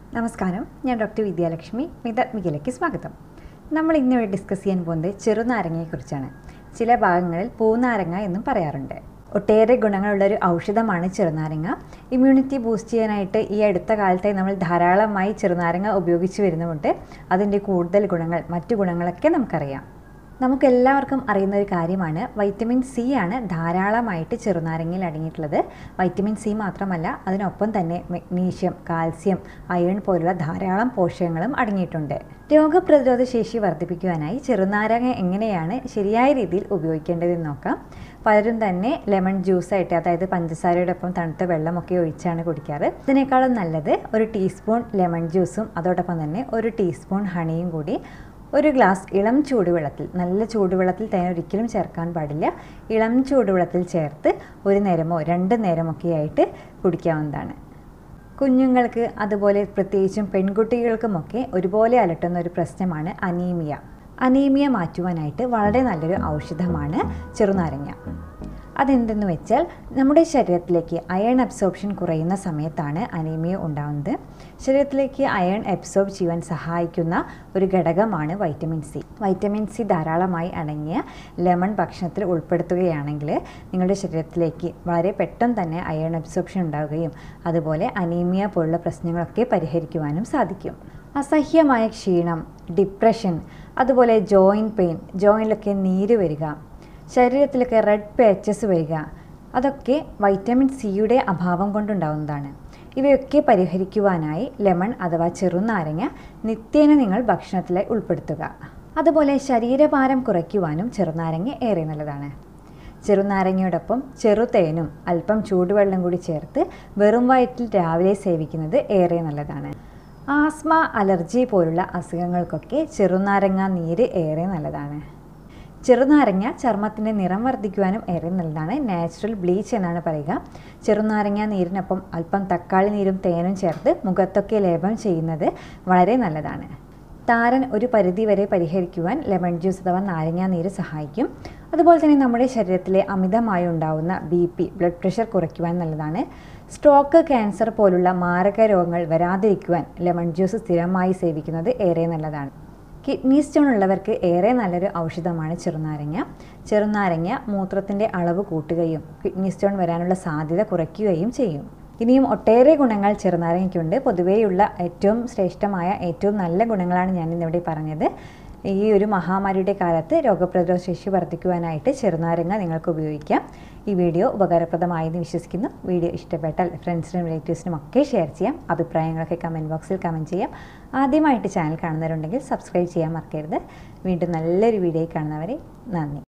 നമസ്കാരം ഞാൻ ഡോക്ടർ വിദ്യാലക്ഷ്മി മിതാത്മികയിലേക്ക് സ്വാഗതം നമ്മൾ ഇന്നിവിടെ ഡിസ്കസ് ചെയ്യാൻ പോകുന്നത് ചെറുനാരങ്ങയെക്കുറിച്ചാണ് ചില ഭാഗങ്ങളിൽ പൂനാരങ്ങ എന്നും പറയാറുണ്ട് ഒട്ടേറെ ഗുണങ്ങളുള്ള ഒരു ഔഷധമാണ് ചെറുനാരങ്ങ ഇമ്മ്യൂണിറ്റി ബൂസ്റ്റ് ചെയ്യാനായിട്ട് ഈ അടുത്ത കാലത്തായി നമ്മൾ ധാരാളമായി ചെറുനാരങ്ങ ഉപയോഗിച്ച് വരുന്നുമുണ്ട് അതിൻ്റെ കൂടുതൽ ഗുണങ്ങൾ മറ്റു ഗുണങ്ങളൊക്കെ നമുക്കറിയാം നമുക്കെല്ലാവർക്കും അറിയുന്ന ഒരു കാര്യമാണ് വൈറ്റമിൻ സി ആണ് ധാരാളമായിട്ട് ചെറുനാരങ്ങയിൽ അടങ്ങിയിട്ടുള്ളത് വൈറ്റമിൻ സി മാത്രമല്ല അതിനൊപ്പം തന്നെ മഗ്നീഷ്യം കാൽസ്യം അയൺ പോലുള്ള ധാരാളം പോഷകങ്ങളും അടങ്ങിയിട്ടുണ്ട് രോഗപ്രതിരോധ ശേഷി വർദ്ധിപ്പിക്കുവാനായി ചെറുനാരങ്ങ എങ്ങനെയാണ് ശരിയായ രീതിയിൽ ഉപയോഗിക്കേണ്ടതെന്ന് നോക്കാം പലരും തന്നെ ലെമൺ ജ്യൂസായിട്ട് അതായത് പഞ്ചസാരയുടെ ഒപ്പം തണുത്ത വെള്ളമൊക്കെ ഒഴിച്ചാണ് കുടിക്കാറ് ഇതിനേക്കാളും നല്ലത് ഒരു ടീസ്പൂൺ ലെമൺ ജ്യൂസും അതോടൊപ്പം തന്നെ ഒരു ടീസ്പൂൺ ഹണിയും കൂടി ഒരു ഗ്ലാസ് ഇളം ചൂടുവെള്ളത്തിൽ നല്ല ചൂടുവെള്ളത്തിൽ തേൻ ഒരിക്കലും ചേർക്കാൻ പാടില്ല ഇളം ചൂടുവെള്ളത്തിൽ ചേർത്ത് ഒരു നേരമോ രണ്ട് നേരമൊക്കെ ആയിട്ട് കുടിക്കാവുന്നതാണ് കുഞ്ഞുങ്ങൾക്ക് അതുപോലെ പ്രത്യേകിച്ചും പെൺകുട്ടികൾക്കുമൊക്കെ ഒരുപോലെ അലട്ടുന്ന ഒരു പ്രശ്നമാണ് അനീമിയ അനീമിയ മാറ്റുവാനായിട്ട് വളരെ നല്ലൊരു ഔഷധമാണ് ചെറുനാരങ്ങ അതെന്തെന്ന് വെച്ചാൽ നമ്മുടെ ശരീരത്തിലേക്ക് അയൺ അബ്സോർപ്ഷൻ കുറയുന്ന സമയത്താണ് അനീമിയ ഉണ്ടാകുന്നത് ശരീരത്തിലേക്ക് അയൺ അബ്സോർബ് ചെയ്യാൻ സഹായിക്കുന്ന ഒരു ഘടകമാണ് വൈറ്റമിൻ സി വൈറ്റമിൻ സി ധാരാളമായി അടങ്ങിയ ലെമൺ ഭക്ഷണത്തിൽ ഉൾപ്പെടുത്തുകയാണെങ്കിൽ നിങ്ങളുടെ ശരീരത്തിലേക്ക് വളരെ പെട്ടെന്ന് തന്നെ അയൺ അബ്സോർപ്ഷൻ ഉണ്ടാവുകയും അതുപോലെ അനീമിയ പോലുള്ള പ്രശ്നങ്ങളൊക്കെ പരിഹരിക്കുവാനും സാധിക്കും അസഹ്യമായ ക്ഷീണം ഡിപ്രഷൻ അതുപോലെ ജോയിൻറ്റ് പെയിൻ ജോയിൻറ്റിലൊക്കെ നീര് വരിക ശരീരത്തിലൊക്കെ റെഡ് പാച്ചസ് വരിക അതൊക്കെ വൈറ്റമിൻ സിയുടെ അഭാവം കൊണ്ടുണ്ടാവുന്നതാണ് ഇവയൊക്കെ പരിഹരിക്കുവാനായി ലെമൺ അഥവാ ചെറുനാരങ്ങ നിത്യേന നിങ്ങൾ ഭക്ഷണത്തിലായി ഉൾപ്പെടുത്തുക അതുപോലെ ശരീരഭാരം കുറയ്ക്കുവാനും ചെറുനാരങ്ങ ഏറെ നല്ലതാണ് ചെറുനാരങ്ങയോടൊപ്പം ചെറുതേനും അല്പം ചൂടുവെള്ളം കൂടി ചേർത്ത് വെറും വയറ്റിൽ രാവിലെ സേവിക്കുന്നത് ഏറെ നല്ലതാണ് ആസ്മ അലർജി പോലുള്ള അസുഖങ്ങൾക്കൊക്കെ ചെറുനാരങ്ങ നീര് ഏറെ നല്ലതാണ് ചെറുനാരങ്ങ ചർമ്മത്തിൻ്റെ നിറം വർദ്ധിക്കുവാനും ഏറെ നല്ലതാണ് നാച്ചുറൽ ബ്ലീച്ച് എന്നാണ് പറയുക ചെറുനാരങ്ങ നീരിനൊപ്പം അല്പം തക്കാളി നീരും തേനും ചേർത്ത് മുഖത്തൊക്കെ ലേപം ചെയ്യുന്നത് വളരെ നല്ലതാണ് താരൻ ഒരു പരിധി വരെ പരിഹരിക്കുവാൻ ലെമൺ ജ്യൂസ് അഥവാ നാരങ്ങാ നീര് സഹായിക്കും അതുപോലെ തന്നെ നമ്മുടെ ശരീരത്തിലെ അമിതമായി ഉണ്ടാവുന്ന ബി പി ബ്ലഡ് പ്രഷർ കുറയ്ക്കുവാൻ നല്ലതാണ് സ്ട്രോക്ക് ക്യാൻസർ പോലുള്ള മാരക രോഗങ്ങൾ വരാതിരിക്കുവാൻ ലെമൺ ജ്യൂസ് സ്ഥിരമായി സേവിക്കുന്നത് ഏറെ നല്ലതാണ് കിഡ്നി സ്റ്റോൺ ഉള്ളവർക്ക് ഏറെ നല്ലൊരു ഔഷധമാണ് ചെറുനാരങ്ങ ചെറുനാരങ്ങ മൂത്രത്തിൻ്റെ അളവ് കൂട്ടുകയും കിഡ്നി സ്റ്റോൺ വരാനുള്ള സാധ്യത കുറയ്ക്കുകയും ചെയ്യും ഇനിയും ഒട്ടേറെ ഗുണങ്ങൾ ചെറുനാരങ്ങയ്ക്കുണ്ട് പൊതുവേയുള്ള ഏറ്റവും ശ്രേഷ്ഠമായ ഏറ്റവും നല്ല ഗുണങ്ങളാണ് ഞാൻ ഇന്നിവിടെ പറഞ്ഞത് ഈ ഒരു മഹാമാരിയുടെ കാലത്ത് രോഗപ്രതിരോധ ശേഷി വർദ്ധിക്കുവാനായിട്ട് ചെറുനാരങ്ങ നിങ്ങൾക്ക് ഉപയോഗിക്കാം ഈ വീഡിയോ ഉപകാരപ്രദമായെന്ന് വിശ്വസിക്കുന്നു വീഡിയോ ഇഷ്ടപ്പെട്ടാൽ ഫ്രണ്ട്സിനും റിലേറ്റീവ്സിനും ഒക്കെ ഷെയർ ചെയ്യാം അഭിപ്രായങ്ങളൊക്കെ കമൻറ്റ് ബോക്സിൽ കമൻറ്റ് ചെയ്യാം ആദ്യമായിട്ട് ചാനൽ കാണുന്നവരുണ്ടെങ്കിൽ സബ്സ്ക്രൈബ് ചെയ്യാൻ മറക്കരുത് വീണ്ടും നല്ലൊരു വീഡിയോ കാണുന്നവരെ നന്ദി